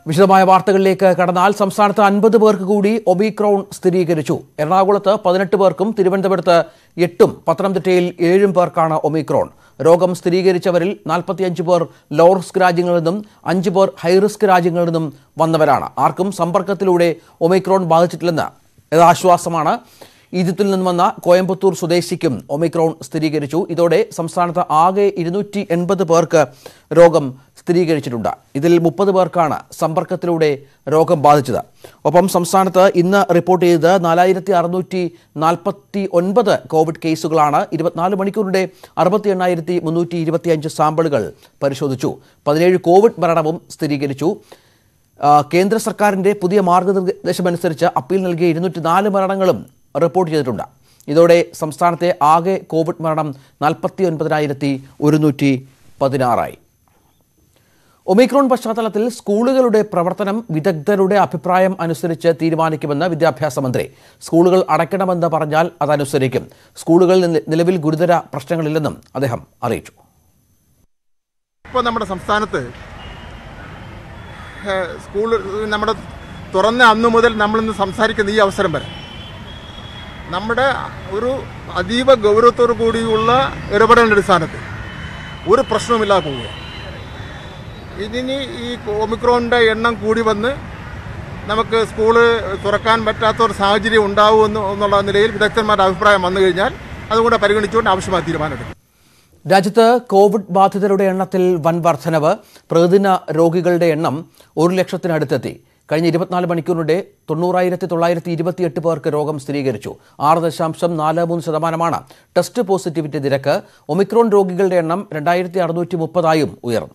വിശദമായ വാർത്തകളിലേക്ക് കടന്നാൽ സംസ്ഥാനത്ത് അൻപത് പേർക്ക് കൂടി ഒമിക്രോൺ സ്ഥിരീകരിച്ചു എറണാകുളത്ത് പതിനെട്ട് പേർക്കും തിരുവനന്തപുരത്ത് എട്ടും പത്തനംതിട്ടയിൽ ഏഴും പേർക്കാണ് ഒമിക്രോൺ രോഗം സ്ഥിരീകരിച്ചവരിൽ നാൽപ്പത്തിയഞ്ച് പേർ ലോ റിസ്ക് രാജ്യങ്ങളിൽ നിന്നും അഞ്ച് പേർ ഹൈ റിസ്ക് രാജ്യങ്ങളിൽ നിന്നും വന്നവരാണ് ആർക്കും സമ്പർക്കത്തിലൂടെ ഒമിക്രോൺ ബാധിച്ചിട്ടില്ലെന്ന് ഇത് ആശ്വാസമാണ് ഈജിപ്തിൽ നിന്ന് വന്ന കോയമ്പത്തൂർ സ്വദേശിക്കും ഒമിക്രോൺ സ്ഥിരീകരിച്ചു ഇതോടെ സംസ്ഥാനത്ത് ആകെ ഇരുന്നൂറ്റി എൺപത് പേർക്ക് രോഗം സ്ഥിരീകരിച്ചിട്ടുണ്ട് ഇതിൽ മുപ്പത് പേർക്കാണ് സമ്പർക്കത്തിലൂടെ രോഗം ബാധിച്ചത് ഒപ്പം സംസ്ഥാനത്ത് ഇന്ന് റിപ്പോർട്ട് ചെയ്തത് നാലായിരത്തി അറുന്നൂറ്റി നാൽപ്പത്തി ഒൻപത് കോവിഡ് കേസുകളാണ് ഇരുപത്തിനാല് മണിക്കൂറിൻ്റെ അറുപത്തി എണ്ണായിരത്തി മുന്നൂറ്റി ഇരുപത്തിയഞ്ച് സാമ്പിളുകൾ പരിശോധിച്ചു പതിനേഴ് കോവിഡ് മരണവും സ്ഥിരീകരിച്ചു ആ, കേന്ദ്ര സർക്കാരിൻ്റെ പുതിയ മാർഗനിർദ്ദേശമനുസരിച്ച് അപ്പീൽ നൽകിയ ഇരുന്നൂറ്റി നാല് മരണങ്ങളും റിപ്പോർട്ട് ചെയ്തിട്ടുണ്ട് ഇതോടെ സംസ്ഥാനത്തെ ആകെ കോവിഡ് മരണം നാൽപ്പത്തി ഒൻപതിനായിരത്തി ഒരുന്നൂറ്റി പതിനാറായി ഒമിക്രോൺ പശ്ചാത്തലത്തിൽ സ്കൂളുകളുടെ പ്രവർത്തനം വിദഗ്ധരുടെ അഭിപ്രായം അനുസരിച്ച് തീരുമാനിക്കുമെന്ന് വിദ്യാഭ്യാസ മന്ത്രി സ്കൂളുകൾ അടയ്ക്കണമെന്ന് പറഞ്ഞാൽ അതനുസരിക്കും സ്കൂളുകളിൽ നി- നിലവിൽ ഗുരുതര പ്രശ്നങ്ങളില്ലെന്നും അദ്ദേഹം അറിയിച്ചു ഇപ്പോൾ നമ്മുടെ സംസ്ഥാനത്ത് ഏഹ്, സ്കൂൾ നമ്മുടെ തുറന്ന അന്നു മുതൽ നമ്മളിന്ന് സംസാരിക്കുന്ന ഈ അവസരം വരെ നമ്മുടെ ഒരു അതീവ ഗൗരവത്തോടു കൂടിയുള്ള ഇടപെടലിൻ്റെ അടിസ്ഥാനത്തിൽ ഒരു പ്രശ്നവുമില്ലാതെ പോവുക ഇതിനി ഈ ഒമിക്രോണിൻ്റെ എണ്ണം കൂടി വന്ന് നമുക്ക് സ്കൂള് തുറക്കാൻ പറ്റാത്ത ഒരു സാഹചര്യം ഉണ്ടാവുമെന്ന് എന്നുള്ള നിലയിൽ വിദഗ്ധന്മാരുടെ അഭിപ്രായം വന്നു കഴിഞ്ഞാൽ അതുകൂടെ പരിഗണിച്ചുകൊണ്ട് ആവശ്യമായ തീരുമാനമെടുക്കും രാജ്യത്ത് കോവിഡ് ബാധിതരുടെ എണ്ണത്തിൽ വൻ വർധനവ് പ്രതിദിന രോഗികളുടെ എണ്ണം ഒരു ലക്ഷത്തിനടുത്തെത്തി കഴിഞ്ഞ ഇരുപത്തിനാല് മണിക്കൂറിനിടെ തൊണ്ണൂറായിരത്തി തൊള്ളായിരത്തി ഇരുപത്തിയെട്ട് പേർക്ക് രോഗം സ്ഥിരീകരിച്ചു ആറ് ദശാംശം നാല് മൂന്ന് ശതമാനമാണ് ടെസ്റ്റ് പോസിറ്റിവിറ്റി നിരക്ക് ഒമിക്രോൺ രോഗികളുടെ എണ്ണം രണ്ടായിരത്തി അറുന്നൂറ്റി മുപ്പതായും ഉയർന്നു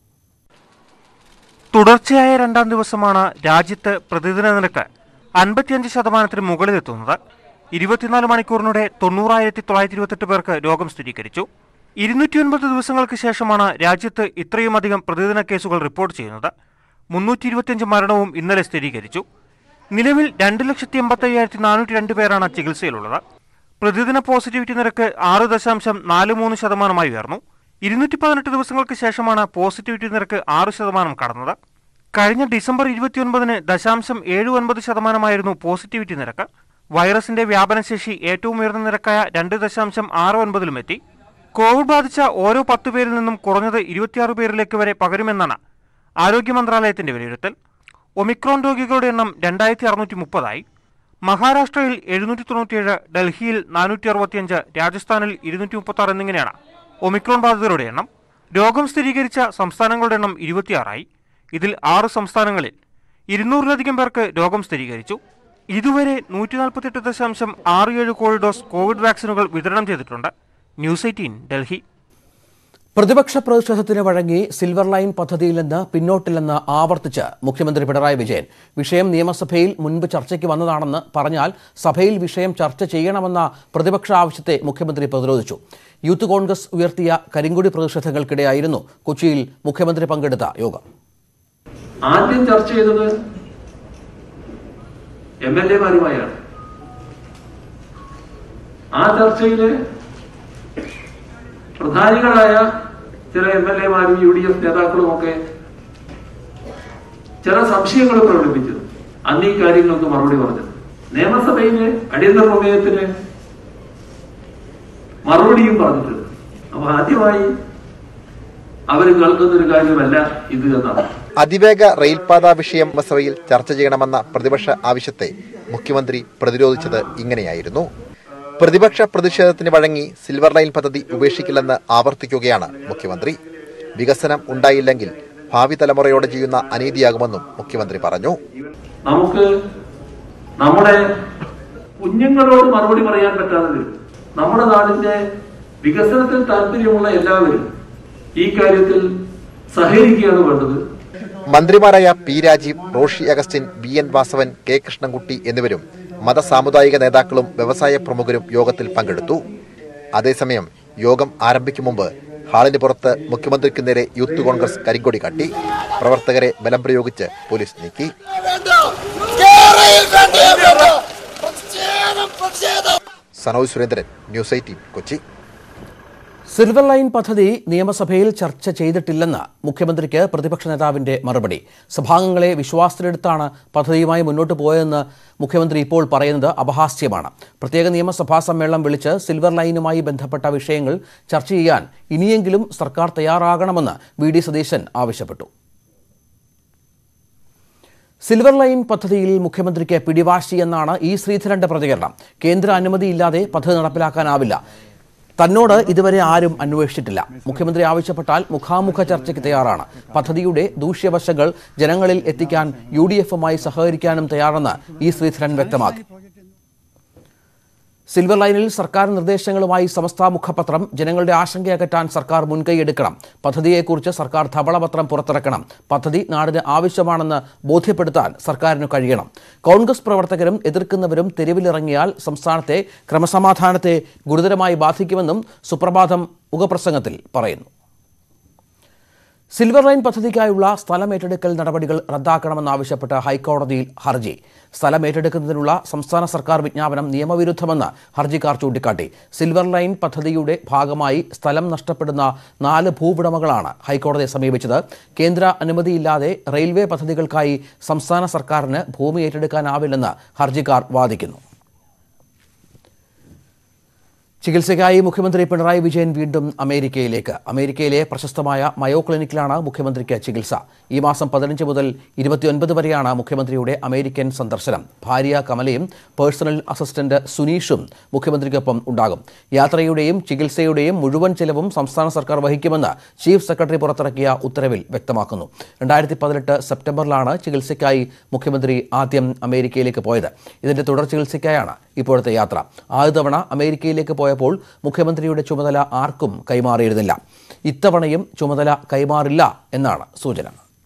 തുടർച്ചയായ രണ്ടാം ദിവസമാണ് രാജ്യത്ത് പ്രതിദിന നിരക്ക് അൻപത്തിയഞ്ച് ശതമാനത്തിന് മുകളിലെത്തുന്നത് ഇരുപത്തിനാല് മണിക്കൂറിനിടെ തൊണ്ണൂറായിരത്തി തൊള്ളായിരത്തി ഇരുപത്തെട്ട് പേർക്ക് രോഗം സ്ഥിരീകരിച്ചു ഇരുന്നൂറ്റിയൊൻപത് ദിവസങ്ങൾക്ക് ശേഷമാണ് രാജ്യത്ത് ഇത്രയുമധികം പ്രതിദിന കേസുകൾ റിപ്പോർട്ട് ചെയ്യുന്നത് മുന്നൂറ്റി ഇരുപത്തിയഞ്ച് മരണവും ഇന്നലെ സ്ഥിരീകരിച്ചു നിലവിൽ രണ്ട് ലക്ഷത്തി എൺപത്തി അയ്യായിരത്തി നാനൂറ്റി രണ്ട് പേരാണ് ചികിത്സയിലുള്ളത് പ്രതിദിന പോസിറ്റിവിറ്റി നിരക്ക് ആറ് ദശാംശം നാല് മൂന്ന് ശതമാനമായി ഉയർന്നു ഇരുന്നൂറ്റി പതിനെട്ട് ദിവസങ്ങൾക്ക് ശേഷമാണ് പോസിറ്റിവിറ്റി നിരക്ക് ആറ് ശതമാനം കടന്നത് കഴിഞ്ഞ ഡിസംബർ ഇരുപത്തിയൊൻപതിന് ദശാംശം ഏഴ് ഒൻപത് ശതമാനമായിരുന്നു പോസിറ്റിവിറ്റി നിരക്ക് വൈറസിന്റെ വ്യാപനശേഷി ഏറ്റവും ഉയർന്ന നിരക്കായ രണ്ട് ദശാംശം ആറ് ഒൻപതിലും എത്തി കോവിഡ് ബാധിച്ച ഓരോ പത്ത് പേരിൽ നിന്നും കുറഞ്ഞത് ഇരുപത്തിയാറ് പേരിലേക്ക് വരെ പകരുമെന്നാണ് ആരോഗ്യ മന്ത്രാലയത്തിന്റെ വിലയിരുത്തൽ ഒമിക്രോൺ രോഗികളുടെ എണ്ണം രണ്ടായിരത്തി അറുന്നൂറ്റി മുപ്പതായി മഹാരാഷ്ട്രയിൽ എഴുന്നൂറ്റി തൊണ്ണൂറ്റിയേഴ് ഡൽഹിയിൽ നാനൂറ്റി അറുപത്തിയഞ്ച് രാജസ്ഥാനിൽ ഇരുന്നൂറ്റി മുപ്പത്തി ആറ് എന്നിങ്ങനെയാണ് ഒമിക്രോൺ ബാധിതരുടെ എണ്ണം രോഗം സ്ഥിരീകരിച്ച സംസ്ഥാനങ്ങളുടെ എണ്ണം ഇരുപത്തിയാറായി ഇതിൽ ആറ് സംസ്ഥാനങ്ങളിൽ ഇരുന്നൂറിലധികം പേർക്ക് രോഗം സ്ഥിരീകരിച്ചു ഇതുവരെ നൂറ്റി നാൽപ്പത്തെട്ട് ദശാംശം ആറ് ഏഴ് കോവിഡ് ഡോസ് കോവിഡ് വാക്സിനുകൾ വിതരണം ചെയ്തിട്ടുണ്ട് ന്യൂസ് എയ്റ്റീൻ ഡൽഹി പ്രതിപക്ഷ പ്രതിഷേധത്തിന് വഴങ്ങി സിൽവർ ലൈൻ പദ്ധതിയിൽ നിന്ന് പിന്നോട്ടില്ലെന്ന് ആവർത്തിച്ച് മുഖ്യമന്ത്രി പിണറായി വിജയൻ വിഷയം നിയമസഭയിൽ മുൻപ് ചർച്ചയ്ക്ക് വന്നതാണെന്ന് പറഞ്ഞാൽ സഭയിൽ വിഷയം ചർച്ച ചെയ്യണമെന്ന പ്രതിപക്ഷ ആവശ്യത്തെ മുഖ്യമന്ത്രി പ്രതിരോധിച്ചു യൂത്ത് കോൺഗ്രസ് ഉയർത്തിയ കരിങ്കൊടി പ്രതിഷേധങ്ങൾക്കിടെയായിരുന്നു കൊച്ചിയിൽ മുഖ്യമന്ത്രി പങ്കെടുത്ത യോഗം ആദ്യം ചർച്ച ചെയ്തത് എം എൽ എമാരുമായാണ് ആ ചർച്ചയില് പ്രധാനികളായ ചില എം എൽ എമാരും യു ഡി എഫ് നേതാക്കളും ഒക്കെ ചില സംശയങ്ങൾ പ്രകടിപ്പിച്ചത് അന്ന് ഈ കാര്യങ്ങൾക്ക് മറുപടി പറഞ്ഞത് നിയമസഭയിലെ അടിയന്തര പ്രമേയത്തിന് മറുപടിയും പറഞ്ഞിട്ടുണ്ട് അപ്പൊ ആദ്യമായി അവർ കേൾക്കുന്ന ഒരു കാര്യമല്ല ഇത് എന്നാണ് അതിവേഗ റെയിൽപാത വിഷയം സഭയിൽ ചർച്ച ചെയ്യണമെന്ന പ്രതിപക്ഷ ആവശ്യത്തെ മുഖ്യമന്ത്രി പ്രതിരോധിച്ചത് ഇങ്ങനെയായിരുന്നു പ്രതിപക്ഷ പ്രതിഷേധത്തിന് വഴങ്ങി സിൽവർ ലൈൻ പദ്ധതി ഉപേക്ഷിക്കില്ലെന്ന് ആവർത്തിക്കുകയാണ് മുഖ്യമന്ത്രി വികസനം ഉണ്ടായില്ലെങ്കിൽ ഭാവി തലമുറയോട് ചെയ്യുന്ന അനീതിയാകുമെന്നും മുഖ്യമന്ത്രി പറഞ്ഞു നമുക്ക് നമ്മുടെ കുഞ്ഞുങ്ങളോട് മറുപടി പറയാൻ പറ്റാതെ വരും നമ്മുടെ നാടിന്റെ വികസനത്തിൽ താല്പര്യമുള്ള എല്ലാവരും ഈ കാര്യത്തിൽ സഹകരിക്കുകയാണ് വേണ്ടത് മന്ത്രിമാരായ P Rajeev Roshy Augustine V N Vasavan K Krishnankutty എന്നിവരും മതസാമുദായിക നേതാക്കളും വ്യവസായ പ്രമുഖരും യോഗത്തിൽ പങ്കെടുത്തു അതേസമയം യോഗം ആരംഭിക്കും മുമ്പ് ഹാളിന് പുറത്ത് മുഖ്യമന്ത്രിക്ക് നേരെ യൂത്ത് കോൺഗ്രസ് കരിങ്കൊടി കാട്ടി പ്രവർത്തകരെ ബലം പ്രയോഗിച്ച് പോലീസ് നീക്കി Sanoj Surendran news eighteen Kochi silver line പദ്ധതി നിയമസഭയിൽ ചർച്ച ചെയ്തിട്ടില്ലെന്ന് മുഖ്യമന്ത്രിക്ക് പ്രതിപക്ഷ നേതാവിന്റെ മറുപടി സഭാംഗങ്ങളെ വിശ്വാസത്തിലെടുത്താണ് പദ്ധതിയുമായി മുന്നോട്ട് പോയതെന്ന് മുഖ്യമന്ത്രി ഇപ്പോൾ പറയുന്നത് അപഹാസ്യമാണ് പ്രത്യേക നിയമസഭാ സമ്മേളനം വിളിച്ച് സിൽവർ ലൈനുമായി ബന്ധപ്പെട്ട വിഷയങ്ങൾ ചർച്ച ചെയ്യാൻ ഇനിയെങ്കിലും സർക്കാർ തയ്യാറാകണമെന്ന് വി ഡി സതീശൻ ആവശ്യപ്പെട്ടു സിൽവർ ലൈൻ പദ്ധതിയിൽ മുഖ്യമന്ത്രിക്ക് പിടിവാശി എന്നാണ് ഇ ശ്രീധരന്റെ പ്രതികരണം കേന്ദ്ര അനുമതിയില്ലാതെ പദ്ധതി നടപ്പിലാക്കാനാവില്ല തന്നോട് ഇതുവരെ ആരും അന്വേഷിച്ചിട്ടില്ല മുഖ്യമന്ത്രി ആവശ്യപ്പെട്ടാൽ മുഖാമുഖ ചർച്ചയ്ക്ക് തയ്യാറാണ് പദ്ധതിയുടെ ദൂഷ്യവശങ്ങൾ ജനങ്ങളിൽ എത്തിക്കാൻ യു ഡി എഫുമായി സഹകരിക്കാനും തയ്യാറെന്ന് ഇ ശ്രീധരൻ വ്യക്തമാക്കി സിൽവർ ലൈനിൽ സർക്കാർ നിർദ്ദേശങ്ങളുമായി സമസ്ത മുഖപത്രം ജനങ്ങളുടെ ആശങ്കയകറ്റാൻ സർക്കാർ മുൻകൈയെടുക്കണം പദ്ധതിയെക്കുറിച്ച് സർക്കാർ ധവളപത്രം പുറത്തിറക്കണം പദ്ധതി നാടിന് ആവശ്യമാണെന്ന് ബോധ്യപ്പെടുത്താൻ സർക്കാരിന് കഴിയണം കോൺഗ്രസ് പ്രവർത്തകരും എതിർക്കുന്നവരും തെരുവിലിറങ്ങിയാൽ സംസ്ഥാനത്തെ ക്രമസമാധാനത്തെ ഗുരുതരമായി ബാധിക്കുമെന്നും സുപ്രഭാതം മുഖപ്രസംഗത്തിൽ പറയുന്നു സിൽവർ ലൈൻ പദ്ധതിക്കായുള്ള സ്ഥലം ഏറ്റെടുക്കൽ നടപടികൾ റദ്ദാക്കണമെന്നാവശ്യപ്പെട്ട് ഹൈക്കോടതിയിൽ ഹർജി സ്ഥലം ഏറ്റെടുക്കുന്നതിനുള്ള സംസ്ഥാന സർക്കാർ വിജ്ഞാപനം നിയമവിരുദ്ധമെന്ന് ഹർജിക്കാർ ചൂണ്ടിക്കാട്ടി സിൽവർ ലൈൻ പദ്ധതിയുടെ ഭാഗമായി സ്ഥലം നഷ്ടപ്പെടുന്ന നാല് ഭൂവുടമകളാണ് ഹൈക്കോടതിയെ സമീപിച്ചത് കേന്ദ്ര അനുമതിയില്ലാതെ റെയിൽവേ പദ്ധതികൾക്കായി സംസ്ഥാന സർക്കാരിന് ഭൂമി ഏറ്റെടുക്കാനാവില്ലെന്ന് ഹർജിക്കാർ വാദിക്കുന്നു ചികിത്സയ്ക്കായി മുഖ്യമന്ത്രി പിണറായി വിജയൻ വീണ്ടും അമേരിക്കയിലേക്ക് അമേരിക്കയിലെ പ്രശസ്തമായ മയോ ക്ലിനിക്കിലാണ് മുഖ്യമന്ത്രിക്ക് ചികിത്സ ഈ മാസം പതിനഞ്ച് മുതൽ ഇരുപത്തിയൊൻപത് വരെയാണ് മുഖ്യമന്ത്രിയുടെ അമേരിക്കൻ സന്ദർശനം ഭാര്യ കമലയും പേഴ്സണൽ അസിസ്റ്റന്റ് സുനീഷും മുഖ്യമന്ത്രിക്കൊപ്പം ഉണ്ടാകും യാത്രയുടെയും ചികിത്സയുടെയും മുഴുവൻ ചെലവും സംസ്ഥാന സർക്കാർ വഹിക്കുമെന്ന് ചീഫ് സെക്രട്ടറി പുറത്തിറക്കിയ ഉത്തരവിൽ വ്യക്തമാക്കുന്നു രണ്ടായിരത്തി പതിനെട്ട് സെപ്റ്റംബറിലാണ് ചികിത്സയ്ക്കായി മുഖ്യമന്ത്രി ആദ്യം അമേരിക്കയിലേക്ക് പോയത് ഇതിന്റെ തുടർ ചികിത്സയ്ക്കായാണ് ഇപ്പോഴത്തെ യാത്ര ആദ്യ തവണ അമേരിക്കയിലേക്ക് പോയപ്പോൾ മുഖ്യമന്ത്രിയുടെ ചുമതല ആർക്കും കൈമാറിയിരുന്നില്ല ഇത്തവണയും ചുമതല കൈമാറില്ല എന്നാണ് സൂചന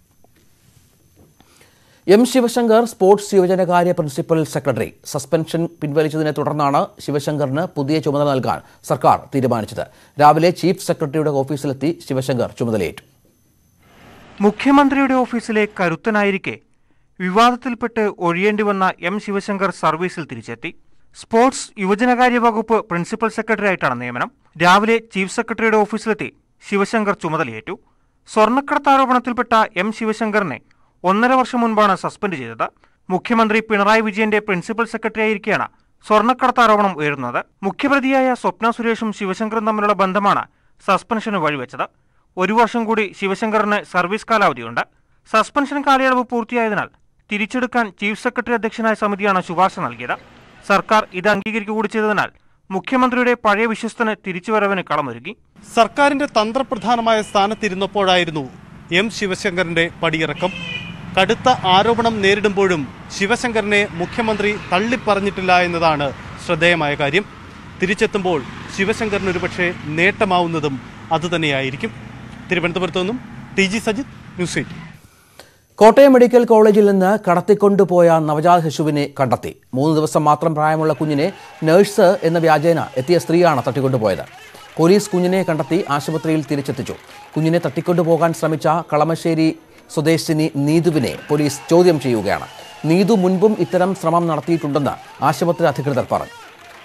എം ശിവശങ്കർ സ്പോർട്സ് യുവജനകാര്യ പ്രിൻസിപ്പൽ സെക്രട്ടറി സസ്പെൻഷൻ പിൻവലിച്ചതിനെ തുടർന്നാണ് ശിവശങ്കറിന് പുതിയ ചുമതല നൽകാൻ സർക്കാർ തീരുമാനിച്ചത് രാവിലെ ചീഫ് സെക്രട്ടറിയുടെ ഓഫീസിലെത്തി ശിവശങ്കർ ചുമതലയേറ്റു മുഖ്യമന്ത്രിയുടെ ഓഫീസിലെ കരുത്തനായിരിക്കെ വിവാദത്തിൽപ്പെട്ട് ഒഴിയേണ്ടി വന്ന എം ശിവശങ്കർ സർവീസിൽ തിരിച്ചെത്തി സ്പോർട്സ് യുവജനകാര്യ വകുപ്പ് പ്രിൻസിപ്പൽ സെക്രട്ടറി ആയിട്ടാണ് നിയമനം രാവിലെ ചീഫ് സെക്രട്ടറിയുടെ ഓഫീസിലെത്തി ശിവശങ്കർ ചുമതലയേറ്റു സ്വർണ്ണക്കടത്ത് ആരോപണത്തിൽപ്പെട്ട എം ശിവശങ്കറിനെ ഒന്നര വർഷം മുൻപാണ് സസ്പെൻഡ് ചെയ്തത് മുഖ്യമന്ത്രി പിണറായി വിജയന്റെ പ്രിൻസിപ്പൽ സെക്രട്ടറി ആയിരിക്കെയാണ് സ്വർണ്ണക്കടത്ത് ആരോപണം ഉയരുന്നത് മുഖ്യപ്രതിയായ സ്വപ്ന സുരേഷും ശിവശങ്കറും തമ്മിലുള്ള ബന്ധമാണ് സസ്പെൻഷന് വഴിവെച്ചത് ഒരു വർഷം കൂടി ശിവശങ്കറിന് സർവീസ് കാലാവധിയുണ്ട് സസ്പെൻഷൻ കാലയളവ് പൂർത്തിയായതിനാൽ തിരിച്ചെടുക്കാൻ ചീഫ് സെക്രട്ടറി അധ്യക്ഷനായ സമിതിയാണ് ശുപാർശ നൽകിയത് സർക്കാർ ഇത് അംഗീകരിക്കുക കൂടി ചെയ്തതിനാൽ മുഖ്യമന്ത്രിയുടെ പഴയ വിശ്വസ്തന് തിരിച്ചുവരവിന് കളമൊരുങ്ങി സർക്കാരിന്റെ തന്ത്രപ്രധാനമായ സ്ഥാനത്തിരുന്നപ്പോഴായിരുന്നു എം ശിവശങ്കറിന്റെ പടിയിറക്കം കടുത്ത ആരോപണം നേരിടുമ്പോഴും ശിവശങ്കറിനെ മുഖ്യമന്ത്രി തള്ളിപ്പറഞ്ഞിട്ടില്ല എന്നതാണ് ശ്രദ്ധേയമായ കാര്യം തിരിച്ചെത്തുമ്പോൾ ശിവശങ്കറിന് ഒരുപക്ഷെ നേട്ടമാവുന്നതും അതുതന്നെയായിരിക്കും തിരുവനന്തപുരത്തു നിന്നും T G Sajith news eighteen Kottayam medical കോളേജിൽ നിന്ന് കടത്തിക്കൊണ്ടുപോയ നവജാത ശിശുവിനെ കണ്ടെത്തി മൂന്ന് ദിവസം മാത്രം പ്രായമുള്ള കുഞ്ഞിനെ നഴ്സ് എന്ന വ്യാജേന എത്തിയ സ്ത്രീയാണ് തട്ടിക്കൊണ്ടുപോയത് പോലീസ് കുഞ്ഞിനെ കണ്ടെത്തി ആശുപത്രിയിൽ തിരിച്ചെത്തിച്ചു കുഞ്ഞിനെ തട്ടിക്കൊണ്ടുപോകാൻ ശ്രമിച്ച കളമശ്ശേരി സ്വദേശിനി നീതുവിനെ പോലീസ് ചോദ്യം ചെയ്യുകയാണ് നീതു മുൻപും ഇത്തരം ശ്രമം നടത്തിയിട്ടുണ്ടെന്ന് ആശുപത്രി അധികൃതർ പറഞ്ഞു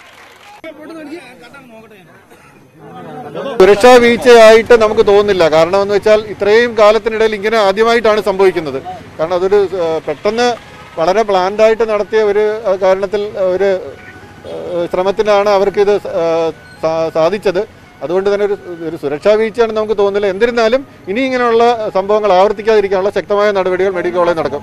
സുരക്ഷാ വീഴ്ചയായിട്ട് നമുക്ക് തോന്നുന്നില്ല കാരണം എന്ന് വെച്ചാൽ ഇത്രയും കാലത്തിനിടയിൽ ഇങ്ങനെ ആദ്യമായിട്ടാണ് സംഭവിക്കുന്നത് കാരണം അതൊരു ഏഹ്, പെട്ടെന്ന് വളരെ പ്ലാൻഡ് ആയിട്ട് നടത്തിയ ഒരു ഏഹ്, കാരണത്തിൽ ഒരു ഏഹ്, ശ്രമത്തിനാണ് അവർക്കിത് ഏഹ്, സാ- സാധിച്ചത് അതുകൊണ്ട് തന്നെ ഒരു ഒരു സുരക്ഷാ വീഴ്ചയാണ് നമുക്ക് തോന്നുന്നില്ല എന്നിരുന്നാലും ഇനി ഇങ്ങനെയുള്ള സംഭവങ്ങൾ ആവർത്തിക്കാതിരിക്കാനുള്ള ശക്തമായ നടപടികൾ മെഡിക്കൽ കോളേജ് നടക്കും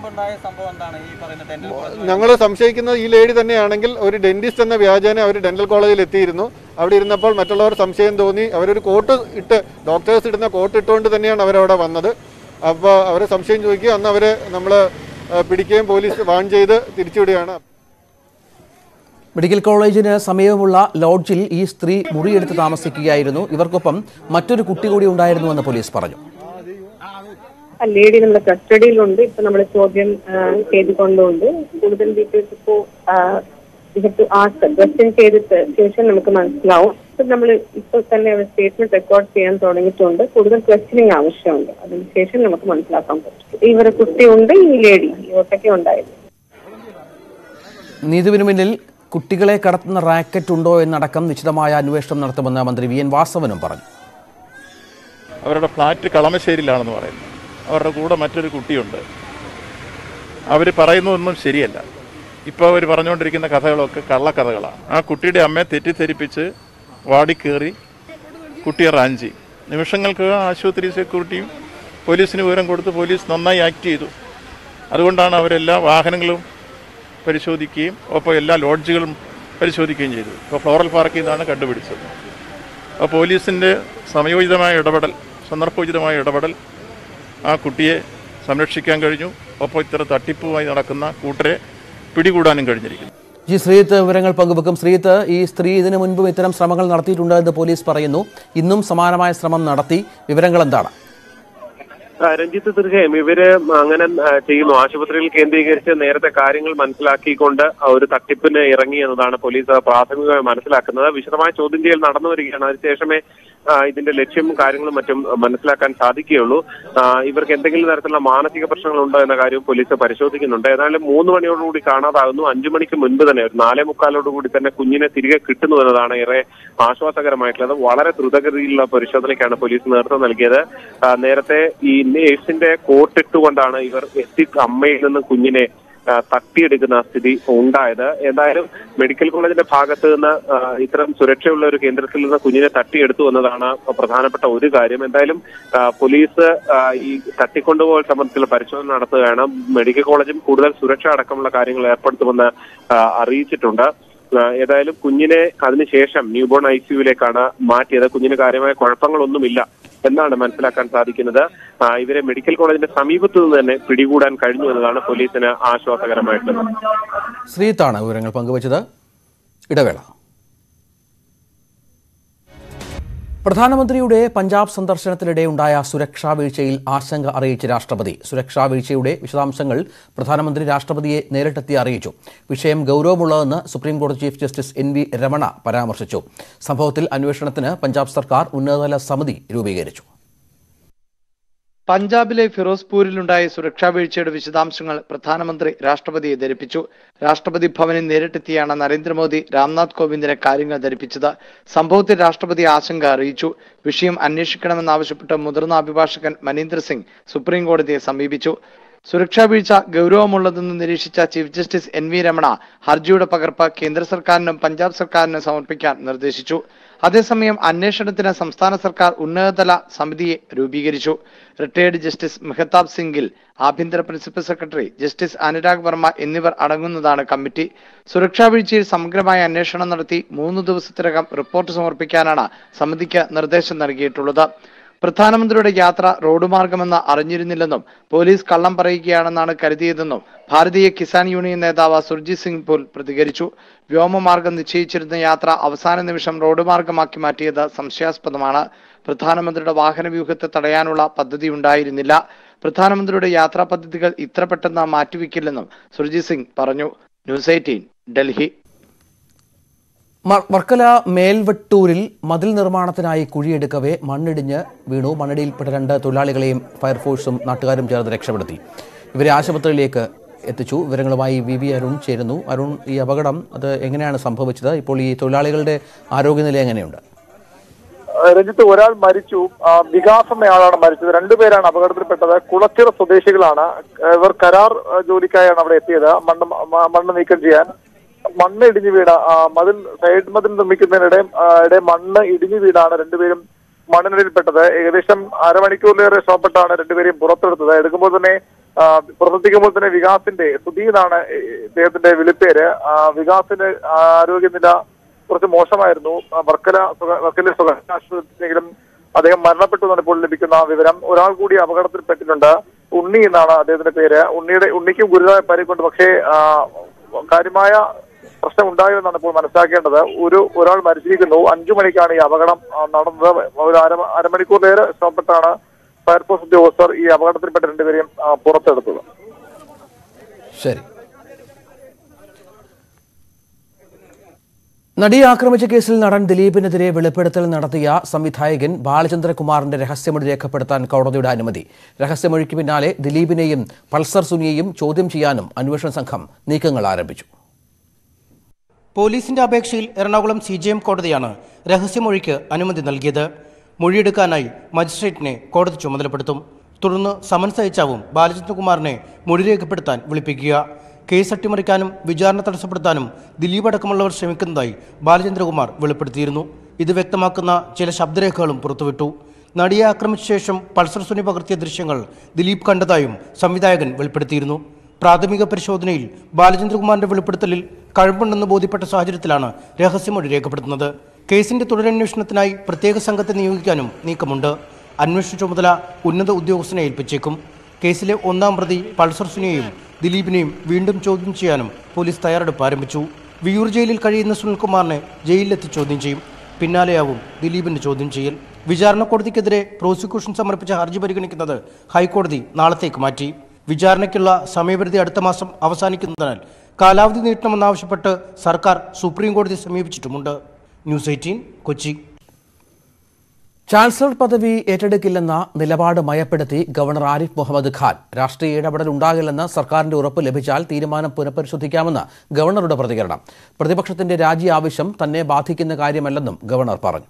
ഞങ്ങൾ സംശയിക്കുന്നത് ഈ ലേഡി തന്നെയാണെങ്കിൽ ഒരു ഡെന്റിസ്റ്റ് എന്ന വ്യാജേന അവർ ഡെന്റൽ കോളേജിൽ എത്തിയിരുന്നു അവിടെ ഇരുന്നപ്പോൾ മറ്റുള്ളവർ സംശയം തോന്നി അവരൊരു കോട്ട് ഇട്ട് ഡോക്ടേഴ്സ് ഇടുന്ന കോട്ട് ഇട്ടുകൊണ്ട് തന്നെയാണ് അവരവിടെ വന്നത് അപ്പോൾ അവർ സംശയം ചോദിക്കുക അന്ന് അവരെ നമ്മൾ പിടിക്കുകയും പോലീസ് വാൺ ചെയ്ത് തിരിച്ചുവിടുകയാണ് മെഡിക്കൽ കോളേജിന് സമീപമുള്ള ലോഡ്ജിൽ ഈ സ്ത്രീ മുറിയെടുത്ത് താമസിക്കുകയായിരുന്നു ഇവർക്കൊപ്പം മറ്റൊരു കുട്ടി കൂടി ഉണ്ടായിരുന്നുവെന്ന് പോലീസ് പറഞ്ഞു ആ ലേഡി നമ്മുടെ കസ്റ്റഡിയിലുണ്ട് ഇപ്പൊ നമ്മൾ ചോദ്യം ആ, ചെയ്തുകൊണ്ടുണ്ട് കൂടുതൽ ഡീറ്റെയിൽസ് ഇപ്പോ ക്വസ്റ്റ്യൻ ചെയ്തിട്ട് ശേഷം നമുക്ക് മനസ്സിലാവും ഇപ്പൊ നമ്മൾ ഇപ്പോൾ തന്നെ സ്റ്റേറ്റ്മെന്റ് റെക്കോർഡ് ചെയ്യാൻ തുടങ്ങിയിട്ടുണ്ട് കൂടുതൽ ക്വസ്റ്റ്യനിങ് ആവശ്യമുണ്ട് അതിനുശേഷം നമുക്ക് മനസ്സിലാക്കാൻ പറ്റും ഇവരെ കുട്ടിയുണ്ട് ഈ ലേഡി ഈ ഒറ്റയ്ക്ക് ഉണ്ടായിരുന്നു നീതുവിന് മുന്നിൽ കുട്ടികളെ കടത്തുന്ന റാക്കറ്റ് ഉണ്ടോ എന്നടക്കം നിശ്ചിതമായ അന്വേഷണം നടത്തുമെന്ന് മന്ത്രി വി എൻ വാസവനും പറഞ്ഞു അവരുടെ ഫ്ലാറ്റ് കളമശ്ശേരിയിലാണെന്ന് പറയുന്നു അവരുടെ കൂടെ മറ്റൊരു കുട്ടിയുണ്ട് അവർ പറയുന്നതൊന്നും ശരിയല്ല ഇപ്പോൾ അവർ പറഞ്ഞുകൊണ്ടിരിക്കുന്ന കഥകളൊക്കെ കള്ളക്കഥകളാണ് ആ കുട്ടിയുടെ അമ്മയെ തെറ്റിദ്ധരിപ്പിച്ച് വാടി കയറി കുട്ടിയെ റാഞ്ചി നിമിഷങ്ങൾക്ക് ആശുപത്രി സെക്യൂരിറ്റിയും പോലീസിന് വിവരം കൊടുത്ത് പോലീസ് നന്നായി ആക്ട് ചെയ്തു അതുകൊണ്ടാണ് അവരെല്ലാ വാഹനങ്ങളും പരിശോധിക്കുകയും ഒപ്പം എല്ലാ ലോഡ്ജുകളും പരിശോധിക്കുകയും ചെയ്തു ഇപ്പോൾ ഫ്ലോറൽ പാർക്കിൽ നിന്നാണ് കണ്ടുപിടിച്ചത് അപ്പോൾ പോലീസിൻ്റെ സമയോചിതമായ ഇടപെടൽ സന്ദർഭോചിതമായ ഇടപെടൽ ആ കുട്ടിയെ സംരക്ഷിക്കാൻ കഴിഞ്ഞു ഒപ്പം ഇത്തരം തട്ടിപ്പുമായി നടക്കുന്ന കൂട്ടരെ പിടികൂടാനും കഴിഞ്ഞിരിക്കുന്നു ജി ശ്രീത്ത് വിവരങ്ങൾ പങ്കുവെക്കും ശ്രീത്ത് ഈ സ്ത്രീ ഇതിനു മുൻപും ഇത്തരം ശ്രമങ്ങൾ നടത്തിയിട്ടുണ്ട് എന്ന് പോലീസ് പറയുന്നു ഇന്നും സമാനമായ ശ്രമം നടത്തി വിവരങ്ങൾ എന്താണ് ആ, രഞ്ജിത്ത് തീർച്ചയായും ഇവര് അങ്ങനെ ആ, ചെയ്യുന്നു ആശുപത്രിയിൽ കേന്ദ്രീകരിച്ച് നേരത്തെ കാര്യങ്ങൾ മനസ്സിലാക്കിക്കൊണ്ട് ആ ഒരു തട്ടിപ്പിന് ഇറങ്ങി എന്നതാണ് പോലീസ് പ്രാഥമികമായി മനസ്സിലാക്കുന്നത് വിശദമായ ചോദ്യം ചെയ്യൽ നടന്നു വരികയാണ് അതിനുശേഷമേ ആ, ഇതിന്റെ ലക്ഷ്യവും കാര്യങ്ങളും മറ്റും മനസ്സിലാക്കാൻ സാധിക്കുകയുള്ളൂ ആ, ഇവർക്ക് എന്തെങ്കിലും തരത്തിലുള്ള മാനസിക പ്രശ്നങ്ങളുണ്ടോ എന്ന കാര്യവും പോലീസ് പരിശോധിക്കുന്നുണ്ട് ഏതായാലും മൂന്ന് മണിയോടുകൂടി കാണാതാകുന്നു അഞ്ചു മണിക്ക് മുൻപ് തന്നെ ഒരു നാലേ മുക്കാലോടുകൂടി തന്നെ കുഞ്ഞിനെ തിരികെ കിട്ടുന്നു എന്നതാണ് ഏറെ ആശ്വാസകരമായിട്ടുള്ളത് വളരെ ദ്രുതഗതിയിലുള്ള പരിശോധനയ്ക്കാണ് പോലീസ് നേതൃത്വം നൽകിയത് ആ, നേരത്തെ ഈ നേഴ്സിന്റെ കോട്ടിട്ടുകൊണ്ടാണ് ഇവർ എത്തി അമ്മയിൽ നിന്ന് കുഞ്ഞിനെ ആ, തട്ടിയെടുക്കുന്ന സ്ഥിതി ഉണ്ടായത് എന്തായാലും മെഡിക്കൽ കോളേജിന്റെ ഭാഗത്ത് നിന്ന് ആ, ഇത്തരം സുരക്ഷയുള്ള ഒരു കേന്ദ്രത്തിൽ നിന്ന് കുഞ്ഞിനെ തട്ടിയെടുത്തു എന്നതാണ് പ്രധാനപ്പെട്ട ഒരു കാര്യം എന്തായാലും ആ, പോലീസ് ആ, ഈ തട്ടിക്കൊണ്ടുപോകൽ സംബന്ധിച്ചുള്ള പരിശോധന നടത്തുകയാണ് മെഡിക്കൽ കോളേജും കൂടുതൽ സുരക്ഷ അടക്കമുള്ള കാര്യങ്ങൾ ഏർപ്പെടുത്തുമെന്ന് ആ, അറിയിച്ചിട്ടുണ്ട് ആ, ഏതായാലും കുഞ്ഞിനെ അതിനുശേഷം ന്യൂബോൺ ഐ സിയുവിലേക്കാണ് മാറ്റിയത് കുഞ്ഞിന് കാര്യമായ കുഴപ്പങ്ങളൊന്നുമില്ല എന്നാണ് മനസ്സിലാക്കാൻ സാധിക്കുന്നത് ആ, ഇവരെ മെഡിക്കൽ കോളേജിന്റെ സമീപത്തു നിന്ന് തന്നെ പിടികൂടാൻ കഴിഞ്ഞു എന്നതാണ് പോലീസിന് ആശ്വാസകരമായിട്ടുള്ളത് ശ്രീത്താണ് വിവരങ്ങൾ പങ്കുവച്ചത് ഇടവേള പ്രധാനമന്ത്രിയുടെ പഞ്ചാബ് സന്ദർശനത്തിനിടെ ഉണ്ടായ സുരക്ഷാ വീഴ്ചയിൽ ആശങ്ക അറിയിച്ച രാഷ്ട്രപതി സുരക്ഷാ വീഴ്ചയുടെ വിശദാംശങ്ങൾ പ്രധാനമന്ത്രി രാഷ്ട്രപതിയെ നേരിട്ടെത്തി അറിയിച്ചു വിഷയം ഗൗരവമുള്ളതെന്ന് സുപ്രീം കോടതി chief justice N V Ramana പരാമർശിച്ചു സംഭവത്തിൽ അന്വേഷണത്തിന് പഞ്ചാബ് സർക്കാർ ഉന്നതതല സമിതി രൂപീകരിച്ചു പഞ്ചാബിലെ ഫിറോസ്പൂരിലുണ്ടായ സുരക്ഷാ വീഴ്ചയുടെ വിശദാംശങ്ങൾ പ്രധാനമന്ത്രി രാഷ്ട്രപതിയെ ധരിപ്പിച്ചു രാഷ്ട്രപതി ഭവനിൽ നേരിട്ടെത്തിയാണ് നരേന്ദ്രമോദി രാംനാഥ് കോവിന്ദിനെ കാര്യങ്ങൾ ധരിപ്പിച്ചത് സംഭവത്തിൽ രാഷ്ട്രപതി ആശങ്ക അറിയിച്ചു വിഷയം അന്വേഷിക്കണമെന്നാവശ്യപ്പെട്ട് മുതിർന്ന അഭിഭാഷകൻ മനീന്ദർ സിംഗ് സുപ്രീം കോടതിയെ സമീപിച്ചു സുരക്ഷാ വീഴ്ച ഗൗരവമുള്ളതെന്ന് നിരീക്ഷിച്ച chief justice N V Ramana ഹർജിയുടെ പകർപ്പ് കേന്ദ്ര സർക്കാരിനും പഞ്ചാബ് സർക്കാരിനും സമർപ്പിക്കാൻ നിർദ്ദേശിച്ചു അതേസമയം അന്വേഷണത്തിന് സംസ്ഥാന സർക്കാർ ഉന്നതതല സമിതിയെ രൂപീകരിച്ചു റിട്ടയേർഡ് ജസ്റ്റിസ് മെഹതാബ് സിംഗിൽ ആഭ്യന്തര principal secretary justice Anurag Varma എന്നിവർ അടങ്ങുന്നതാണ് കമ്മിറ്റി സുരക്ഷാ വീഴ്ചയിൽ സമഗ്രമായ അന്വേഷണം നടത്തി മൂന്ന് ദിവസത്തിനകം റിപ്പോർട്ട് സമർപ്പിക്കാനാണ് സമിതിക്ക് നിർദ്ദേശം നൽകിയിട്ടുള്ളത് പ്രധാനമന്ത്രിയുടെ യാത്ര റോഡ് മാർഗമെന്ന് അറിഞ്ഞിരുന്നില്ലെന്നും പോലീസ് കള്ളം പറയുകയാണെന്നാണ് കരുതിയതെന്നും ഭാരതീയ കിസാൻ യൂണിയൻ നേതാവ് സുർജിത് സിംഗ് പുൽ പ്രതികരിച്ചു വ്യോമമാർഗം നിശ്ചയിച്ചിരുന്ന യാത്ര അവസാന നിമിഷം റോഡ് മാർഗമാക്കി മാറ്റിയത് സംശയാസ്പദമാണ് പ്രധാനമന്ത്രിയുടെ വാഹന വ്യൂഹത്തെ തടയാനുള്ള പദ്ധതി ഉണ്ടായിരുന്നില്ല പ്രധാനമന്ത്രിയുടെ യാത്രാ പദ്ധതികൾ ഇത്ര പെട്ടെന്ന് മാറ്റിവെക്കില്ലെന്നും സുർജിത് സിംഗ് പറഞ്ഞു ന്യൂസ് എയ്റ്റീൻ ഡൽഹി മ- വർക്കല മേൽവെട്ടൂരിൽ മതിൽ നിർമ്മാണത്തിനായി കുഴിയെടുക്കവേ മണ്ണിടിഞ്ഞ് വീണു മണ്ണിടിയിൽപ്പെട്ട രണ്ട് തൊഴിലാളികളെയും ഫയർഫോഴ്സും നാട്ടുകാരും ചേർന്ന് രക്ഷപ്പെടുത്തി ഇവരെ ആശുപത്രിയിലേക്ക് എത്തിച്ചു വിവരങ്ങളുമായി വി വി അരുൺ ചേരുന്നു അരുൺ ഈ അപകടം അത് എങ്ങനെയാണ് സംഭവിച്ചത് ഇപ്പോൾ ഈ തൊഴിലാളികളുടെ ആരോഗ്യനില എങ്ങനെയുണ്ട് രഞ്ജിത്ത് ഒരാൾ മരിച്ചു ആ, വികാസ് എന്നയാളാണ് മരിച്ചത് രണ്ടുപേരാണ് അപകടത്തിൽപ്പെട്ടത് കുളച്ചിറ സ്വദേശികളാണ് ഇവർ കരാർ ആ, ജോലിക്കായാണ് അവിടെ എത്തിയത് മണ്ണ് മ- മണ്ണ് നീക്കം ചെയ്യാൻ മണ്ണ് ഇടിഞ്ഞു വീണ ആ, മതിൽ സൈഡ് മതിൽ നിർമ്മിക്കുന്നതിനിടെ ആ, ഇടെ മണ്ണ് ഇടിഞ്ഞു വീണാണ് രണ്ടുപേരും മണ്ണിനടിയിൽപ്പെട്ടത് ഏകദേശം അരമണിക്കൂറിലേറെ ശ്രമപ്പെട്ടാണ് രണ്ടുപേരെയും പുറത്തെടുത്തത് എടുക്കുമ്പോൾ തന്നെ ആ, പുറത്തെത്തിക്കുമ്പോൾ തന്നെ വികാസിന്റെ സുധീ എന്നാണ് ഇദ്ദേഹത്തിന്റെ വിളിപ്പേര് ആ, വികാസിന്റെ ആരോഗ്യനില കുറച്ച് മോശമായിരുന്നു ആ, വർക്കല സ്വക- വർക്കല സ്വകാര്യ ആശുപത്രിയിലെങ്കിലും അദ്ദേഹം മരണപ്പെട്ടു എന്നാണ് ഇപ്പോൾ ലഭിക്കുന്ന വിവരം ഒരാൾ കൂടി അപകടത്തിൽപ്പെട്ടിട്ടുണ്ട് ഉണ്ണി എന്നാണ് അദ്ദേഹത്തിന്റെ പേര് ഉണ്ണിയുടെ ഉണ്ണിക്കും ഗുരുതരമായ പരിക്കുണ്ട് പക്ഷേ ആ, കാര്യമായ പ്രശ്നം ഉണ്ടായോ എന്നാണ് ഇപ്പോൾ മനസ്സിലാക്കേണ്ടത് ഒരു ഒരാൾ മരിച്ചിരിക്കുന്നു അഞ്ചു മണിക്കാണ് ഈ അപകടം ആ, നടന്നത് ഒരു അര അരമണിക്കൂറിലേറെ ശ്രമപ്പെട്ടാണ് ഫയർഫോഴ്സ് ഉദ്യോഗസ്ഥർ ഈ അപകടത്തിൽപ്പെട്ട രണ്ടുപേരെയും ആ, പുറത്തെടുത്തത് ശരി നടിയെ ആക്രമിച്ച കേസിൽ നടൻ ദിലീപിനെതിരെ വെളിപ്പെടുത്തൽ നടത്തിയ സംവിധായകൻ ബാലചന്ദ്രകുമാറിന്റെ രഹസ്യമൊഴി രേഖപ്പെടുത്താൻ കോടതിയുടെ അനുമതി രഹസ്യമൊഴിക്ക് പിന്നാലെ ദിലീപിനെയും പൾസർ സുനിയെയും ചോദ്യം ചെയ്യാനും അന്വേഷണ സംഘം നീക്കങ്ങൾ ആരംഭിച്ചു പോലീസിന്റെ അപേക്ഷയിൽ എറണാകുളം സി ജി എം കോടതിയാണ് രഹസ്യമൊഴിക്ക് അനുമതി നൽകിയത് മൊഴിയെടുക്കാനായി മജിസ്ട്രേറ്റിനെ കോടതി ചുമതലപ്പെടുത്തും തുടർന്ന് സമൻസ് അയച്ചാവും ബാലചന്ദ്രകുമാറിനെ മൊഴി രേഖപ്പെടുത്താൻ വിളിപ്പിക്കുക കേസ് അട്ടിമറിക്കാനും വിചാരണ തടസ്സപ്പെടുത്താനും ദിലീപ് അടക്കമുള്ളവർ ശ്രമിക്കുന്നതായി ബാലചന്ദ്രകുമാർ വെളിപ്പെടുത്തിയിരുന്നു ഇത് വ്യക്തമാക്കുന്ന ചില ശബ്ദരേഖകളും പുറത്തുവിട്ടു നടിയെ ആക്രമിച്ച ശേഷം പൾസർ സുനി പകർത്തിയ ദൃശ്യങ്ങൾ ദിലീപ് കണ്ടതായും സംവിധായകൻ വെളിപ്പെടുത്തിയിരുന്നു പ്രാഥമിക പരിശോധനയിൽ ബാലചന്ദ്രകുമാറിന്റെ വെളിപ്പെടുത്തലിൽ കഴമ്പുണ്ടെന്ന് ബോധ്യപ്പെട്ട സാഹചര്യത്തിലാണ് രഹസ്യമൊഴി രേഖപ്പെടുത്തുന്നത് കേസിന്റെ തുടരന്വേഷണത്തിനായി പ്രത്യേക സംഘത്തെ നിയോഗിക്കാനും നീക്കമുണ്ട് അന്വേഷണ ചുമതല ഉന്നത ഉദ്യോഗസ്ഥനെ ഏൽപ്പിച്ചേക്കും കേസിലെ ഒന്നാം പ്രതി പൾസർ സുനിയെയും ദിലീപിനെയും വീണ്ടും ചോദ്യം ചെയ്യാനും പോലീസ് തയ്യാറെടുപ്പ് ആരംഭിച്ചു വിയൂർ ജയിലിൽ കഴിയുന്ന സുനിൽകുമാറിനെ ജയിലിലെത്തി ചോദ്യം ചെയ്യും പിന്നാലെയാവും ദിലീപിന്റെ ചോദ്യം ചെയ്യൽ വിചാരണ കോടതിക്കെതിരെ പ്രോസിക്യൂഷൻ സമർപ്പിച്ച ഹർജി പരിഗണിക്കുന്നത് ഹൈക്കോടതി നാളത്തേക്ക് മാറ്റി വിചാരണയ്ക്കുള്ള സമയപരിധി അടുത്ത മാസം അവസാനിക്കുന്നതിനാൽ കാലാവധി നീട്ടണമെന്നാവശ്യപ്പെട്ട് സർക്കാർ സുപ്രീം കോടതിയെ സമീപിച്ചിട്ടുമുണ്ട് ന്യൂസ് എയ്റ്റീൻ കൊച്ചി ചാൻസലർ പദവി ഏറ്റെടുക്കില്ലെന്ന നിലപാട് മയപ്പെടുത്തി ഗവർണർ ആരിഫ് മുഹമ്മദ് ഖാൻ രാഷ്ട്രീയ ഇടപെടൽ ഉണ്ടാകില്ലെന്ന് സർക്കാരിന്റെ ഉറപ്പ് ലഭിച്ചാൽ തീരുമാനം പുനഃപരിശോധിക്കാമെന്ന് ഗവർണറുടെ പ്രതികരണം പ്രതിപക്ഷത്തിന്റെ രാജി ആവശ്യം തന്നെ ബാധിക്കുന്ന കാര്യമല്ലെന്നും ഗവർണർ പറഞ്ഞു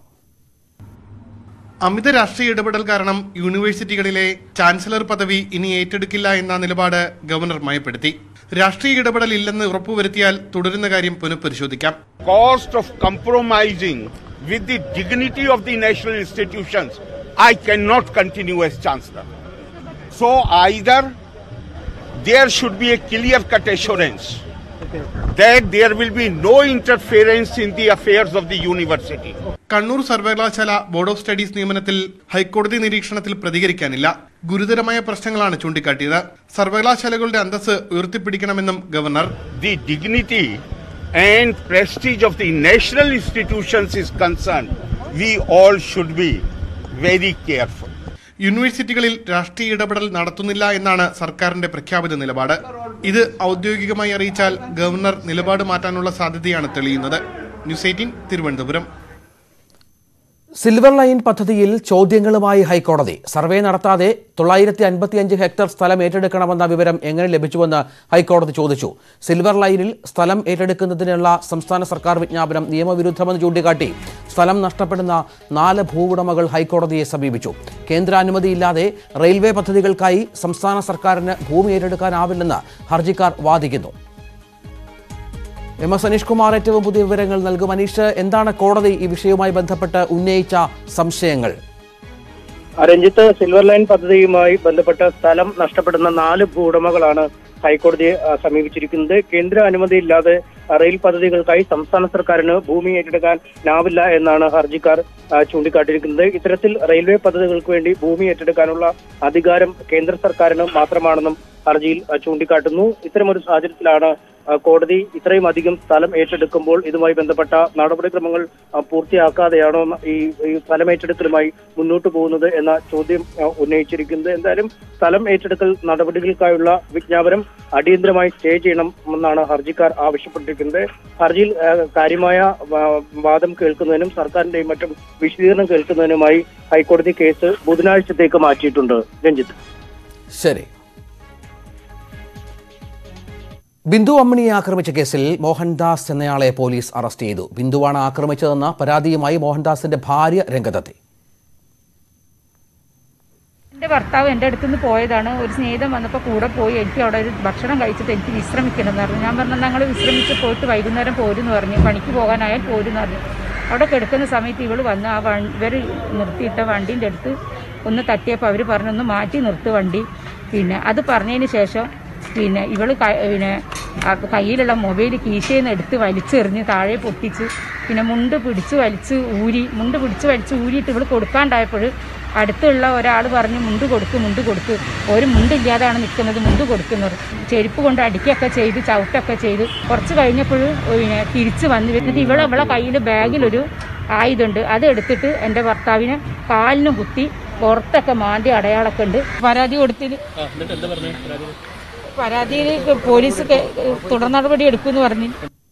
അമിത രാഷ്ട്രീയ ഇടപെടൽ കാരണം യൂണിവേഴ്സിറ്റികളിലെ ചാൻസലർ പദവി ഇനി ഏറ്റെടുക്കില്ല എന്ന നിലപാട് ഗവർണർ മയപ്പെടുത്തി രാഷ്ട്രീയ ഇടപെടൽ ഇല്ലെന്ന് ഉറപ്പുവരുത്തിയാൽ തുടരുന്ന കാര്യം പുനഃപരിശോധിക്കാം cost of compromising with the dignity of the national institutions, I cannot continue as Chancellor. So either there should be a clear-cut assurance that there will be no interference in the affairs of the university. Kannur സർവകലാശാല board of studies നിയമനത്തിൽ ഹൈക്കോടതി നിരീക്ഷണത്തിൽ പ്രതികരിക്കാനില്ല ഗുരുതരമായ പ്രശ്നങ്ങളാണ് ചൂണ്ടിക്കാട്ടിയത് സർവകലാശാലകളുടെ അന്തസ് ഉയർത്തിപ്പിടിക്കണമെന്നും governor The dignity and prestige of the national institutions is concerned. We all should be very careful. യൂണിവേഴ്സിറ്റികളിൽ രാഷ്ട്രീയ ഇടപെടൽ നടത്തുന്നില്ല എന്നാണ് സർക്കാരിന്റെ പ്രഖ്യാപിത നിലപാട് ഇത് ഔദ്യോഗികമായി അറിയിച്ചാൽ ഗവർണർ നിലപാട് മാറ്റാനുള്ള സാധ്യതയാണ് തെളിയുന്നത് news eighteen Thiruvananthapuram silver line പദ്ധതിയിൽ ചോദ്യങ്ങളുമായി ഹൈക്കോടതി സർവേ നടത്താതെ തൊള്ളായിരത്തി അൻപത്തിയഞ്ച് ഹെക്ടർ സ്ഥലം ഏറ്റെടുക്കണമെന്ന വിവരം എങ്ങനെ ലഭിച്ചുവെന്ന് ഹൈക്കോടതി ചോദിച്ചു സിൽവർ ലൈനിൽ സ്ഥലം ഏറ്റെടുക്കുന്നതിനുള്ള സംസ്ഥാന സർക്കാർ വിജ്ഞാപനം നിയമവിരുദ്ധമെന്ന് ചൂണ്ടിക്കാട്ടി സ്ഥലം നഷ്ടപ്പെടുന്ന നാല് ഭൂവുടമകൾ ഹൈക്കോടതിയെ സമീപിച്ചു കേന്ദ്രാനുമതിയില്ലാതെ റെയിൽവേ പദ്ധതികൾക്കായി സംസ്ഥാന സർക്കാരിന് ഭൂമി ഏറ്റെടുക്കാനാവില്ലെന്ന് ഹർജിക്കാർ വാദിക്കുന്നു എം എസ് അനീഷ് കുമാർ ഏറ്റവും പുതിയ വിവരങ്ങൾ നൽകും അനീഷ് എന്താണ് കോടതി ഈ വിഷയവുമായി ബന്ധപ്പെട്ട് ഉന്നയിച്ച സംശയങ്ങൾ രഞ്ജിത്ത് സിൽവർ ലൈൻ പദ്ധതിയുമായി ബന്ധപ്പെട്ട സ്ഥലം നഷ്ടപ്പെടുന്ന നാല് ഭൂവുടമകളാണ് ഹൈക്കോടതിയെ ആ, സമീപിച്ചിരിക്കുന്നത് കേന്ദ്ര അനുമതിയില്ലാതെ റെയിൽ പദ്ധതികൾക്കായി സംസ്ഥാന സർക്കാരിന് ഭൂമി ഏറ്റെടുക്കാനാവില്ല എന്നാണ് ഹർജിക്കാർ ആ, ചൂണ്ടിക്കാട്ടിയിരിക്കുന്നത് ഇത്തരത്തിൽ റെയിൽവേ പദ്ധതികൾക്ക് വേണ്ടി ഭൂമി ഏറ്റെടുക്കാനുള്ള അധികാരം കേന്ദ്ര സർക്കാരിന് മാത്രമാണെന്നും ഹർജിയിൽ ആ, ചൂണ്ടിക്കാട്ടുന്നു ഇത്തരമൊരു സാഹചര്യത്തിലാണ് ആ, കോടതി ഇത്രയും അധികം സ്ഥലം ഏറ്റെടുക്കുമ്പോൾ ഇതുമായി ബന്ധപ്പെട്ട നടപടിക്രമങ്ങൾ ആ, പൂർത്തിയാക്കാതെയാണോ ന- ഈ ഈ സ്ഥലം ഏറ്റെടുക്കലുമായി മുന്നോട്ട് പോകുന്നത് എന്ന ചോദ്യം ആ, ഉന്നയിച്ചിരിക്കുന്നത് എന്തായാലും സ്ഥലം ഏറ്റെടുക്കൽ നടപടികൾക്കായുള്ള വിജ്ഞാപനം അടിയന്തരമായി സ്റ്റേ ചെയ്യണമെന്നാണ് ഹർജിക്കാർ ആവശ്യപ്പെട്ടിരിക്കുന്നത് ഹർജിയിൽ ആ, കാര്യമായ ആ, വാദം കേൾക്കുന്നതിനും സർക്കാരിന്റെയും മറ്റും വിശദീകരണം കേൾക്കുന്നതിനുമായി ഹൈക്കോടതി കേസ് ബുധനാഴ്ചത്തേക്ക് മാറ്റിയിട്ടുണ്ട് രഞ്ജിത്ത് ശരി ബിന്ദു അമ്മിണിയെ ആക്രമിച്ച കേസിൽ മോഹൻദാസ് എന്നയാളെ പോലീസ് അറസ്റ്റ് ചെയ്തു ബിന്ദുവാണ് ആക്രമിച്ചതെന്ന പരാതിയുമായി മോഹൻദാസിന്റെ ഭാര്യ രംഗത്തെത്തി എൻ്റെ ഭർത്താവ് എൻ്റെ അടുത്ത് നിന്ന് പോയതാണ് ഒരു സ്നേഹിതം വന്നപ്പോൾ കൂടെ പോയി എനിക്ക് അവിടെ ഒരു ഭക്ഷണം കഴിച്ചിട്ട് എനിക്ക് വിശ്രമിക്കണം എന്ന് പറഞ്ഞു ഞാൻ പറഞ്ഞു ഞങ്ങൾ വിശ്രമിച്ച് പോയിട്ട് വൈകുന്നേരം പോരുമെന്ന് പറഞ്ഞു പണിക്ക് പോകാനായാൽ പോരുമെന്ന് പറഞ്ഞു അവിടെ കിടക്കുന്ന സമയത്ത് ഇവൾ വന്ന് ആ വണ്ടി ഇവർ നിർത്തിയിട്ട വണ്ടീൻ്റെ അടുത്ത് ഒന്ന് തട്ടിയപ്പോൾ അവർ പറഞ്ഞു ഒന്ന് മാറ്റി നിർത്ത് വണ്ടി പിന്നെ അത് പറഞ്ഞതിന് ശേഷം പിന്നെ ഇവൾ പിന്നെ ആ കയ്യിലുള്ള മൊബൈൽ കീശയിൽ നിന്ന് എടുത്ത് വലിച്ചെറിഞ്ഞ് താഴെ പൊട്ടിച്ച് പിന്നെ മുണ്ട് പിടിച്ച് വലിച്ച് ഊരി മുണ്ട് പിടിച്ച് വലിച്ച് ഊരിയിട്ട് ഇവൾ കൊടുക്കാണ്ടായപ്പോൾ അടുത്തുള്ള ഒരാൾ പറഞ്ഞ് മുണ്ട് കൊടുക്ക് മുണ്ട് കൊടുക്ക് ഒരു മുണ്ടില്ലാതാണ് നിൽക്കുന്നത് മുണ്ട് കൊടുക്കുന്നത് ചെരുപ്പ് കൊണ്ട് അടിക്കുകയൊക്കെ ചെയ്ത് ചവിട്ടൊക്കെ ചെയ്ത് കുറച്ച് കഴിഞ്ഞപ്പോൾ പിന്നെ തിരിച്ച് വന്ന് എന്നിട്ട് ഇവളെ ഇവളെ കയ്യിൽ ബാഗിലൊരു ആയുധമുണ്ട് അത് എടുത്തിട്ട് എൻ്റെ ഭർത്താവിനെ കാലിന് കുത്തി പുറത്തൊക്കെ മാന്തി അടയാളമൊക്കെ ഉണ്ട് പരാതി കൊടുത്തിട്ട് പരാതിയിൽ പോലീസ് കെ- തുടർ നടപടി എടുക്കുമെന്ന് പറഞ്ഞു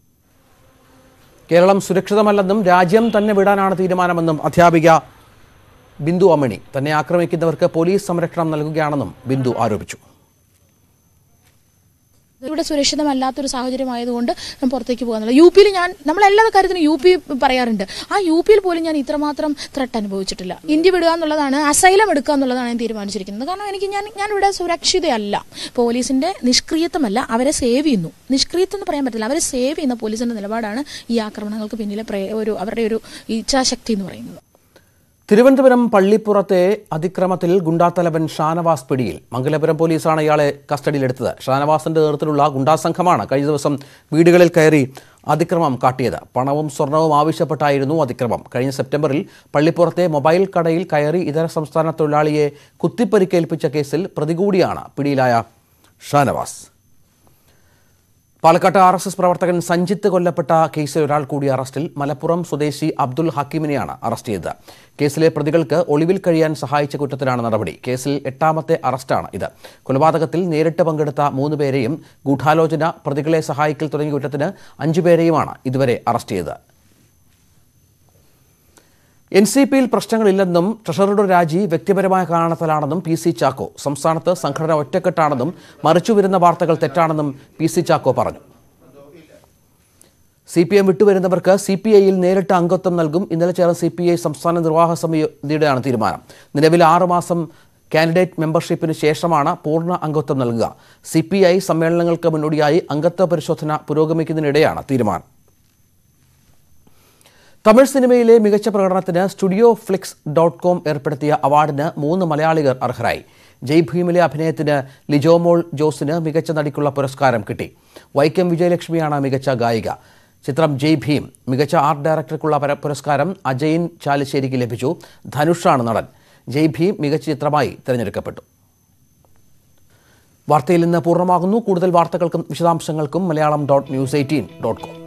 കേരളം സുരക്ഷിതമല്ലെന്നും രാജ്യം തന്നെ വിടാനാണ് തീരുമാനമെന്നും അധ്യാപിക ബിന്ദു അമ്മിണി തന്നെ ആക്രമിക്കുന്നവർക്ക് പോലീസ് സംരക്ഷണം നൽകുകയാണെന്നും ബിന്ദു ആരോപിച്ചു ഇവിടെ സുരക്ഷിതമല്ലാത്തൊരു സാഹചര്യമായതുകൊണ്ട് ഞാൻ പുറത്തേക്ക് പോകുന്നില്ല യു പിയിൽ ഞാൻ നമ്മൾ എല്ലാ കാര്യത്തിനും യു പി പറയാറുണ്ട് ആ യു പിയിൽ പോലും ഞാൻ ഇത്രമാത്രം ത്രെട്ട് അനുഭവിച്ചിട്ടില്ല ഇന്ത്യ വിടുക എന്നുള്ളതാണ് അസൈലം എടുക്കുക എന്നുള്ളതാണ് ഞാൻ തീരുമാനിച്ചിരിക്കുന്നത് കാരണം എനിക്ക് ഞാൻ ഞാൻ ഇവിടെ സുരക്ഷിതയല്ല പോലീസിന്റെ നിഷ്ക്രിയത്വമല്ല അവരെ സേവ് ചെയ്യുന്നു നിഷ്ക്രിയത്വം എന്ന് പറയാൻ പറ്റില്ല അവരെ സേവ് ചെയ്യുന്ന പോലീസിന്റെ നിലപാടാണ് ഈ ആക്രമണങ്ങൾക്ക് പിന്നിലെ പ്രേ- ഒരു അവരുടെ ഒരു ഇച്ഛാശക്തി എന്ന് പറയുന്നത് തിരുവനന്തപുരം പള്ളിപ്പുറത്തെ അതിക്രമത്തിൽ ഗുണ്ടാത്തലവൻ ഷാനവാസ് പിടിയിൽ മംഗലപുരം പോലീസാണ് ഇയാളെ കസ്റ്റഡിയിലെടുത്തത് ഷാനവാസിന്റെ നേതൃത്വത്തിലുള്ള ഗുണ്ടാസംഘമാണ് കഴിഞ്ഞ ദിവസം വീടുകളിൽ കയറി അതിക്രമം കാട്ടിയത് പണവും സ്വർണവും ആവശ്യപ്പെട്ടായിരുന്നു അതിക്രമം കഴിഞ്ഞ സെപ്റ്റംബറിൽ പള്ളിപ്പുറത്തെ മൊബൈൽ കടയിൽ കയറി ഇതര സംസ്ഥാന തൊഴിലാളിയെ കുത്തിപ്പരിക്കേൽപ്പിച്ച കേസിൽ പ്രതികൂടിയാണ് പിടിയിലായ ഷാനവാസ് പാലക്കാട്ട് ആർ എസ് എസ് പ്രവർത്തകൻ സഞ്ജിത്ത് കൊല്ലപ്പെട്ട കേസിൽ ഒരാൾ കൂടി അറസ്റ്റിൽ മലപ്പുറം സ്വദേശി അബ്ദുൽ ഹക്കീമിനെയാണ് അറസ്റ്റ് ചെയ്തത് കേസിലെ പ്രതികൾക്ക് ഒളിവിൽ കഴിയാൻ സഹായിച്ച കുറ്റത്തിലാണ് നടപടി കേസിൽ എട്ടാമത്തെ അറസ്റ്റാണ് ഇത് കൊലപാതകത്തിൽ നേരിട്ട് പങ്കെടുത്ത മൂന്ന് പേരെയും ഗൂഢാലോചന പ്രതികളെ സഹായിക്കൽ തുടങ്ങിയ കുറ്റത്തിന് അഞ്ചുപേരെയുമാണ് ഇതുവരെ അറസ്റ്റ് ചെയ്തത് എൻ സി പിയിൽ പ്രശ്നങ്ങളില്ലെന്നും ട്രഷററുടെ രാജി വ്യക്തിപരമായ കാരണത്തിലാണെന്നും പി സി ചാക്കോ സംസ്ഥാനത്ത് സംഘടന ഒറ്റക്കെട്ടാണെന്നും മറിച്ചുവരുന്ന വാർത്തകൾ തെറ്റാണെന്നും പി സി ചാക്കോ പറഞ്ഞു സി പി എം വിട്ടുവരുന്നവർക്ക് സി പി ഐയിൽ നേരിട്ട് അംഗത്വം നൽകും ഇന്നലെ ചേർന്ന സി പി ഐ സംസ്ഥാന നിർവാഹക സമിതിയുടെയാണ് തീരുമാനം നിലവിൽ ആറുമാസം കാൻഡിഡേറ്റ് മെമ്പർഷിപ്പിന് ശേഷമാണ് പൂർണ്ണ അംഗത്വം നൽകുക സി പി ഐ സമ്മേളനങ്ങൾക്ക് മുന്നോടിയായി അംഗത്വ പരിശോധന പുരോഗമിക്കുന്നതിനിടെയാണ് തീരുമാനം തമിഴ് സിനിമയിലെ മികച്ച പ്രകടനത്തിന് സ്റ്റുഡിയോ ഫ്ലിക്സ് ഡോട്ട് കോം ഏർപ്പെടുത്തിയ അവാർഡിന് മൂന്ന് മലയാളികൾ അർഹരായി ജയ് ഭീമിലെ അഭിനയത്തിന് ലിജോമോൾ ജോസിന് മികച്ച നടിക്കുള്ള പുരസ്കാരം കിട്ടി വൈക്കം വിജയലക്ഷ്മിയാണ് മികച്ച ഗായിക ചിത്രം ജയ് ഭീം മികച്ച ആർട്ട് ഡയറക്ടർക്കുള്ള പര- പുരസ്കാരം അജയിൻ ചാലിശ്ശേരിക്ക് ലഭിച്ചു ധനുഷാണ് നടൻ ജയ് ഭീം മികച്ച ചിത്രമായി തിരഞ്ഞെടുക്കപ്പെട്ടു വാർത്തയിൽ നിന്ന് പൂർണ്ണമാകുന്നു കൂടുതൽ വാർത്തകൾക്കും വിശദാംശങ്ങൾക്കും Malayalam dot news eighteen dot com